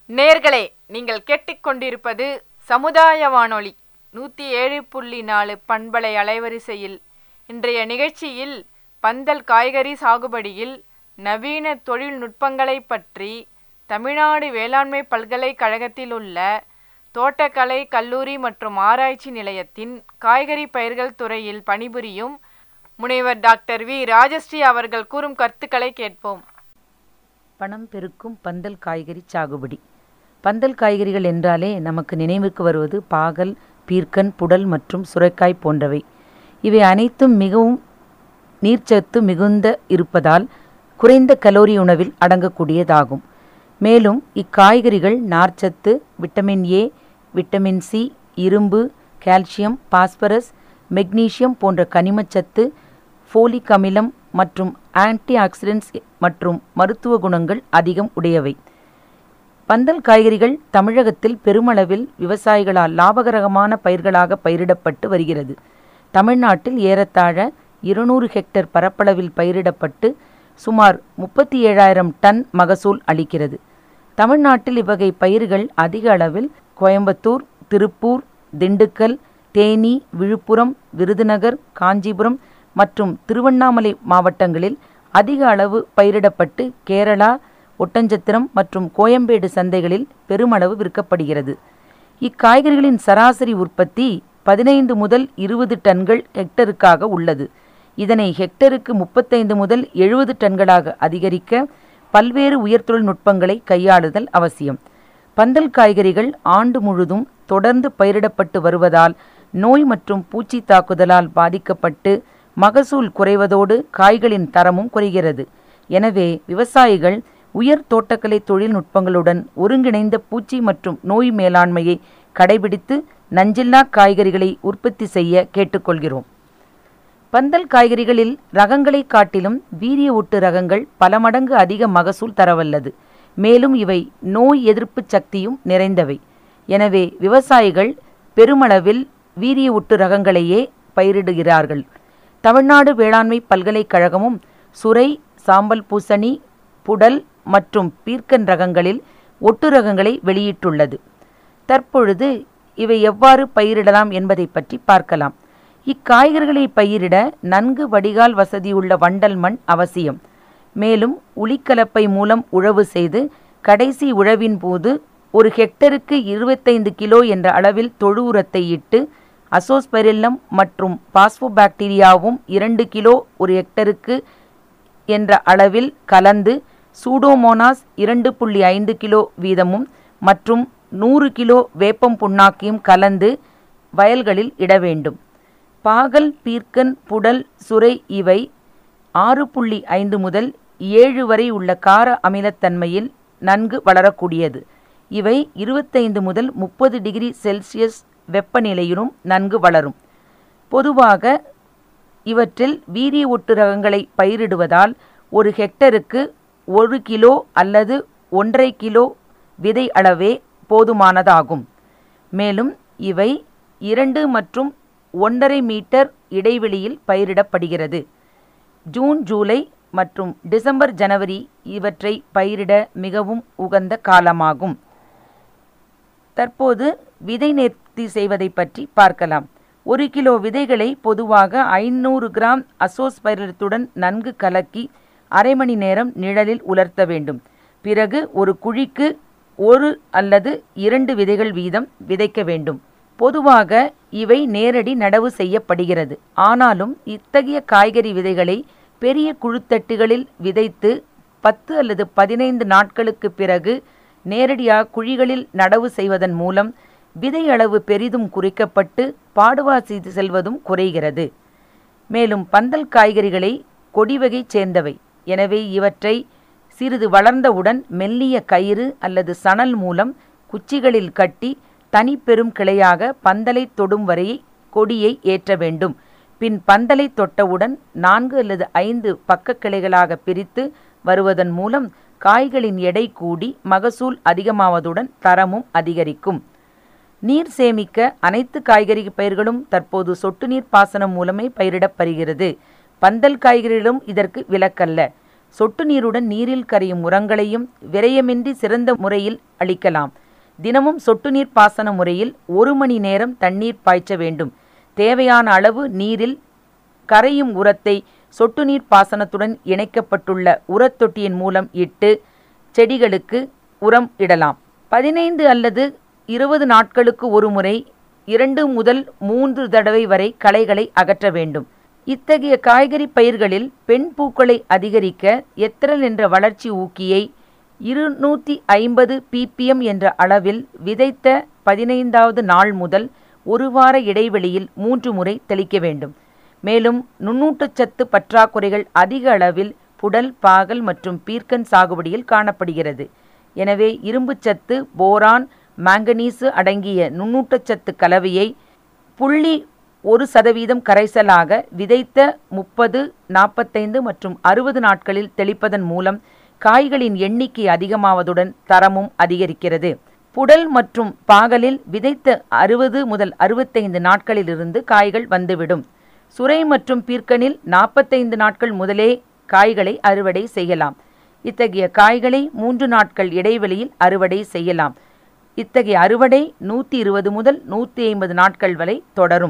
நேர்களே நீங்கள் கேட்டுக்கொண்டிருப்பது சமுதாய வானொலி நூற்றி ஏழு புள்ளி நாலு பண்பலை அலைவரிசையில் இன்றைய நிகழ்ச்சியில் பந்தல் காய்கறி சாகுபடியில் நவீன தொழில்நுட்பங்களை பற்றி தமிழ்நாடு வேளாண்மை பல்கலைக்கழகத்தில் உள்ள தோட்டக்கலை கல்லூரி மற்றும் ஆராய்ச்சி நிலையத்தின் காய்கறி பயிர்கள் துறையில் பணிபுரியும் முனைவர் டாக்டர் வி ராஜஸ்ரீ அவர்கள் கூறும் கருத்துக்களை கேட்போம் பணம் பெருக்கும் பந்தல் காய்கறி சாகுபடி பந்தல் காய்கறிகள் என்றாலே நமக்கு நினைவுக்கு வருவது பாகல் பீர்க்கன் புடல் மற்றும் சுரைக்காய் போன்றவை இவை அனைத்தும் மிகவும் நீர்ச்சத்து மிகுந்த இருப்பதால் குறைந்த கலோரி உணவில் அடங்கக்கூடியதாகும் மேலும் இக்காய்கறிகள் நார்ச்சத்து விட்டமின் ஏ விட்டமின் சி இரும்பு கால்சியம் பாஸ்பரஸ் மெக்னீசியம் போன்ற கனிமச்சத்து ஃபோலிக் அமிலம் மற்றும் ஆன்டி ஆக்சிடென்ட்ஸ் மற்றும் மருத்துவ குணங்கள் அதிகம் உடையவை பந்தல் காய்கறிகள் தமிழகத்தில் பெருமளவில் விவசாயிகளால் லாபகரமான பயிர்களாக பயிரிடப்பட்டு வருகிறது தமிழ்நாட்டில் ஏறத்தாழ இருநூறு ஹெக்டேர் பரப்பளவில் பயிரிடப்பட்டு சுமார் முப்பத்தி ஏழாயிரம் டன் மகசூல் அளிக்கிறது தமிழ்நாட்டில் இவ்வகை பயிர்கள் அதிக அளவில் கோயம்புத்தூர் திருப்பூர் திண்டுக்கல் தேனி விழுப்புரம் விருதுநகர் காஞ்சிபுரம் மற்றும் திருவண்ணாமலை மாவட்டங்களில் அதிக அளவு பயிரிடப்பட்டு கேரளா ஒட்டஞ்சத்திரம் மற்றும் கோயம்பேடு சந்தைகளில் பெருமளவு விற்கப்படுகிறது இக்காய்கறிகளின் சராசரி உற்பத்தி பதினைந்து முதல் இருபது டன்கள் ஹெக்டருக்காக உள்ளது இதனை ஹெக்டருக்கு முப்பத்தைந்து முதல் எழுபது டன்களாக அதிகரிக்க பல்வேறு உயர் தொழில்நுட்பங்களை கையாளுதல் அவசியம் பந்தல் காய்கறிகள் ஆண்டு முழுதும் தொடர்ந்து பயிரிடப்பட்டு வருவதால் நோய் மற்றும் பூச்சி தாக்குதலால் பாதிக்கப்பட்டு மகசூல் குறைவதோடு காய்களின் தரமும் குறைகிறது எனவே விவசாயிகள் உயர் தோட்டக்கலை தொழில்நுட்பங்களுடன் ஒருங்கிணைந்த பூச்சி மற்றும் நோய் மேலாண்மையை கடைபிடித்து நஞ்சில்லா காய்கறிகளை உற்பத்தி செய்ய கேட்டுக்கொள்கிறோம் பந்தல் காய்கறிகளில் ரகங்களை காட்டிலும் வீரிய ஒட்டு ரகங்கள் பல மடங்கு அதிக மகசூல் தரவல்லது மேலும் இவை நோய் எதிர்ப்பு சக்தியும் நிறைந்தவை எனவே விவசாயிகள் பெருமளவில் வீரிய ஒட்டு ரகங்களையே பயிரிடுகிறார்கள் தமிழ்நாடு வேளாண்மை பல்கலைக்கழகமும் சுரை சாம்பல் பூசணி புடல் மற்றும் பீர்க்கன் ரகங்களில் ஒட்டு ரகங்களை வெளியிட்டுள்ளது தற்பொழுது இவை எவ்வாறு பயிரிடலாம் என்பதை பற்றி பார்க்கலாம் இக்காய்கறிகளை பயிரிட நன்கு வடிகால் வசதியுள்ள வண்டல் மண் அவசியம் மேலும் உளிக்கலப்பை மூலம் உழவு செய்து கடைசி உழவின் போது ஒரு ஹெக்டருக்கு இருபத்தைந்து கிலோ என்ற அளவில் தொழு உரத்தை இட்டு அசோஸ்பெரில்லம் மற்றும் பாஸ்போபாக்டீரியாவும் இரண்டு கிலோ ஒரு ஹெக்டருக்கு என்ற அளவில் கலந்து சூடோமோனாஸ் இரண்டு புள்ளி ஐந்து கிலோ வீதமும் மற்றும் நூறு கிலோ வேப்பம் புண்ணாக்கியும் கலந்து வயல்களில் இட வேண்டும் பாகல் பீர்க்கன் புடல் சுரை இவை ஆறு புள்ளி ஐந்து முதல் ஏழு வரை உள்ள கார அமிலத்தன்மையில் நன்கு வளரக்கூடியது இவை இருபத்தைந்து முதல் முப்பது டிகிரி செல்சியஸ் வெப்பநிலையிலும் நன்கு வளரும் பொதுவாக இவற்றில் வீரிய ஒட்டு ரகங்களை பயிரிடுவதால் ஒரு ஹெக்டருக்கு ஒரு கிலோ அல்லது ஒன்றரை கிலோ விதை அளவே போதுமானதாகும் மேலும் இவை இரண்டு மற்றும் ஒன்றரை மீட்டர் இடைவெளியில் பயிரிடப்படுகிறது ஜூன் ஜூலை மற்றும் டிசம்பர் ஜனவரி இவற்றை பயிரிட மிகவும் உகந்த காலமாகும் தற்போது விதை நேர்த்தி செய்வதை பற்றி பார்க்கலாம் ஒரு கிலோ விதைகளை பொதுவாக ஐநூறு கிராம் அசோஸ்பைரத்துடன் நன்கு கலக்கி அரை மணி நேரம் நிழலில் உலர்த்த வேண்டும் பிறகு ஒரு குழிக்கு ஒரு அல்லது இரண்டு விதைகள் வீதம் விதைக்க வேண்டும் பொதுவாக இவை நேரடி நடவு செய்யப்படுகிறது ஆனாலும் இத்தகைய காய்கறி விதைகளை பெரிய குழுத்தட்டுகளில் விதைத்து பத்து அல்லது பதினைந்து நாட்களுக்கு பிறகு நேரடியாக குழிகளில் நடவு செய்வதன் மூலம் விதை அளவு பெரிதும் குறைக்கப்பட்டு பாடுவாசி செல்வதும் குறைகிறது மேலும் பந்தல் காய்கறிகளை கொடிவகை சேர்ந்தவை எனவே இவற்றை சிறிது வளர்ந்தவுடன் மெல்லிய கயிறு அல்லது சணல் மூலம் குச்சிகளில் கட்டி தனிப்பெரும் கிளையாக பந்தலை தொடும் வரை கொடியை ஏற்ற வேண்டும் பின் பந்தலை தொட்டவுடன் நான்கு அல்லது ஐந்து பக்க கிளைகளாக பிரித்து வருவதன் மூலம் காய்களின் எடை கூடி மகசூல் அதிகமாவதுடன் தரமும் அதிகரிக்கும் நீர் சேமிக்க அனைத்து காய்கறி பயிர்களும் தற்போது சொட்டு நீர் பாசனம் மூலமே பயிரிடப்படுகிறது பந்தல் காய்கறிகளும் இதற்கு விலக்கல்ல சொட்டு நீருடன் நீரில் கரையும் உரங்களையும் விரயமின்றி சிறந்த முறையில் அளிக்கலாம் தினமும் சொட்டு நீர் பாசன முறையில் ஒரு மணி நேரம் தண்ணீர் பாய்ச்ச வேண்டும் தேவையான அளவு நீரில் கரையும் உரத்தை சொட்டு நீர் பாசனத்துடன் இணைக்கப்பட்டுள்ள உரத்தொட்டியின் மூலம் இட்டு செடிகளுக்கு உரம் இடலாம் பதினைந்து அல்லது இருபது நாட்களுக்கு ஒரு முறை இரண்டு முதல் மூன்று தடவை வரை களைகளை அகற்ற வேண்டும் இத்தகைய காய்கறி பயிர்களில் பெண் பூக்களை அதிகரிக்க எத்திரல் என்ற வளர்ச்சி ஊக்கியை இருநூற்றி ஐம்பது ppm என்ற அளவில் விதைத்த பதினைந்தாவது நாள் முதல் ஒரு வார இடைவெளியில் மூன்று முறை தெளிக்க வேண்டும் மேலும் நுண்ணூட்டச்சத்து பற்றாக்குறைகள் அதிக அளவில் புடல் பாகல் மற்றும் பீர்க்கன் சாகுபடியில் காணப்படுகிறது எனவே இரும்புச்சத்து போரான் மாங்கனீசு அடங்கிய நுண்ணூட்டச்சத்து கலவையை புள்ளி ஒரு சதவீதம் கரைசலாக விதைத்த முப்பது நாற்பத்தைந்து மற்றும் அறுபது நாட்களில் தெளிப்பதன் மூலம் காய்களின் எண்ணிக்கை அதிகமாவதுடன் தரமும் அதிகரிக்கிறது புடல் மற்றும் பாகலில் விதைத்த அறுபது முதல் அறுபத்தைந்து நாட்களிலிருந்து காய்கள் வந்துவிடும் சுரை மற்றும் பீர்க்கனில் நாற்பத்தைந்து நாட்கள் முதலே காய்களை அறுவடை செய்யலாம் இத்தகைய காய்களை மூன்று நாட்கள் இடைவெளியில் அறுவடை செய்யலாம் இத்தகைய அறுவடை நூற்றி இருபது முதல் நூற்றி ஐம்பது நாட்கள் வரை தொடரும்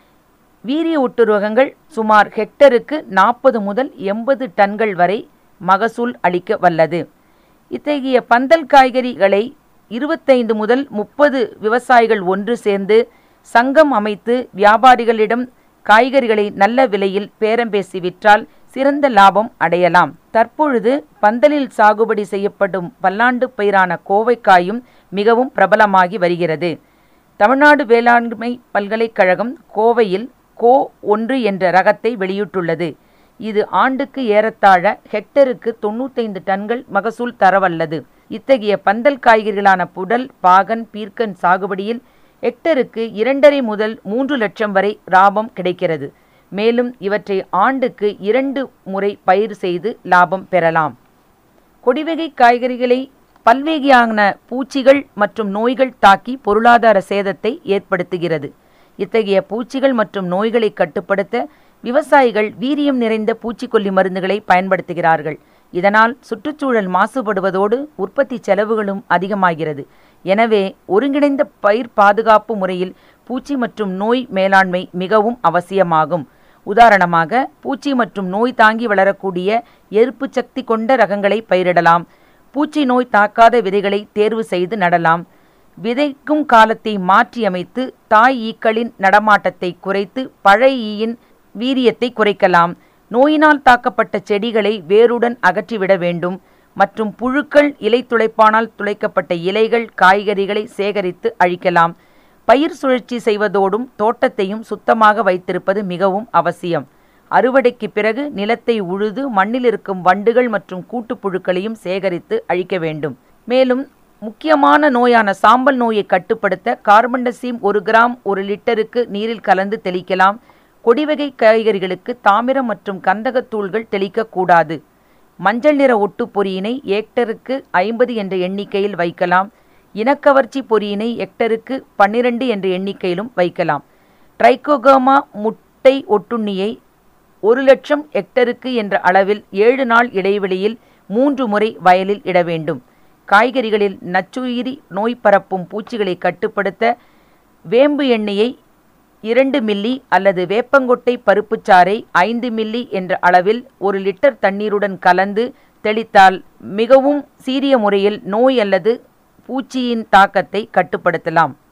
வீரிய ஒட்டுருவகங்கள் சுமார் ஹெக்டருக்கு நாற்பது முதல் எண்பது டன்கள் வரை மகசூல் அளிக்க வல்லது இத்தகைய பந்தல் காய்கறிகளை இருபத்தைந்து முதல் முப்பது விவசாயிகள் ஒன்று சேர்ந்து சங்கம் அமைத்து வியாபாரிகளிடம் காய்கறிகளை நல்ல விலையில் பேரம் பேசி விற்றால் சிறந்த லாபம் அடையலாம் தற்பொழுது பந்தலில் சாகுபடி செய்யப்படும் பல்லாண்டு பயிரான கோவைக்காயும் மிகவும் பிரபலமாகி வருகிறது தமிழ்நாடு வேளாண்மை பல்கலைக்கழகம் கோவையில் கோ ஒன்று என்ற ரகத்தை வெளியிட்டுள்ளது இது ஆண்டுக்கு ஏறத்தாழ ஹெக்டருக்கு தொண்ணூத்தைந்து டன்கள் மகசூல் தரவல்லது இத்தகைய பந்தல் காய்கறிகளான புடல் பாகன் பீர்க்கன் சாகுபடியில் ஹெக்டருக்கு இரண்டரை முதல் மூன்று லட்சம் வரை லாபம் கிடைக்கிறது மேலும் இவற்றை ஆண்டுக்கு இரண்டு முறை பயிர் செய்து லாபம் பெறலாம் கொடிவகை காய்கறிகளை பல்வேகையான பூச்சிகள் மற்றும் நோய்கள் தாக்கி பொருளாதார சேதத்தை ஏற்படுத்துகிறது இத்தகைய பூச்சிகள் மற்றும் நோய்களை கட்டுப்படுத்த விவசாயிகள் வீரியம் நிறைந்த பூச்சிக்கொல்லி மருந்துகளை பயன்படுத்துகிறார்கள் இதனால் சுற்றுச்சூழல் மாசுபடுவதோடு உற்பத்தி செலவுகளும் அதிகமாகிறது எனவே ஒருங்கிணைந்த பயிர் பாதுகாப்பு முறையில் பூச்சி மற்றும் நோய் மேலாண்மை மிகவும் அவசியமாகும் உதாரணமாக பூச்சி மற்றும் நோய் தாங்கி வளரக்கூடிய எதிர்ப்பு சக்தி கொண்ட ரகங்களை பயிரிடலாம் பூச்சி நோய் தாக்காத விதைகளை தேர்வு செய்து நடலாம் விதைக்கும் காலத்தை மாற்றியமைத்து தாய் ஈக்களின் நடமாட்டத்தை குறைத்து பழைய ஈயின் வீரியத்தை குறைக்கலாம் நோயினால் தாக்கப்பட்ட செடிகளை வேருடன் அகற்றிவிட வேண்டும் மற்றும் புழுக்கள் இலை துளைப்பானால் துளைக்கப்பட்ட இலைகள் காய்கறிகளை சேகரித்து அழிக்கலாம் பயிர் சுழற்சி செய்வதோடும் தோட்டத்தையும் சுத்தமாக வைத்திருப்பது மிகவும் அவசியம் அறுவடைக்கு பிறகு நிலத்தை உழுது மண்ணில் இருக்கும் வண்டுகள் மற்றும் கூட்டுப்புழுக்களையும் சேகரித்து அழிக்க வேண்டும் மேலும் முக்கியமான நோயான சாம்பல் நோயை கட்டுப்படுத்த கார்பன்டசீம் ஒரு கிராம் ஒரு லிட்டருக்கு நீரில் கலந்து தெளிக்கலாம் கொடிவகை காய்கறிகளுக்கு தாமிரம் மற்றும் கந்தகத்தூள்கள் தெளிக்கக்கூடாது மஞ்சள் நிற ஒட்டு பொறியினை ஏக்டருக்கு ஐம்பது என்ற எண்ணிக்கையில் வைக்கலாம் இனக்கவர்ச்சி பொறியினை ஹெக்டருக்கு பன்னிரண்டு என்ற எண்ணிக்கையிலும் வைக்கலாம் ட்ரைகோகோமா முட்டை ஒட்டுண்ணியை ஒரு லட்சம் ஹெக்டருக்கு என்ற அளவில் ஏழு நாள் இடைவெளியில் மூன்று முறை வயலில் இட வேண்டும் காய்கறிகளில் நச்சுயிரி நோய் பரப்பும் பூச்சிகளை கட்டுப்படுத்த வேம்பு எண்ணெயை இரண்டு மில்லி அல்லது வேப்பங்கொட்டை பருப்புச்சாறை ஐந்து மில்லி என்ற அளவில் ஒரு லிட்டர் தண்ணீருடன் கலந்து தெளித்தால் மிகவும் சீரிய முறையில் நோய் அல்லது பூச்சியின் தாக்கத்தை கட்டுப்படுத்தலாம்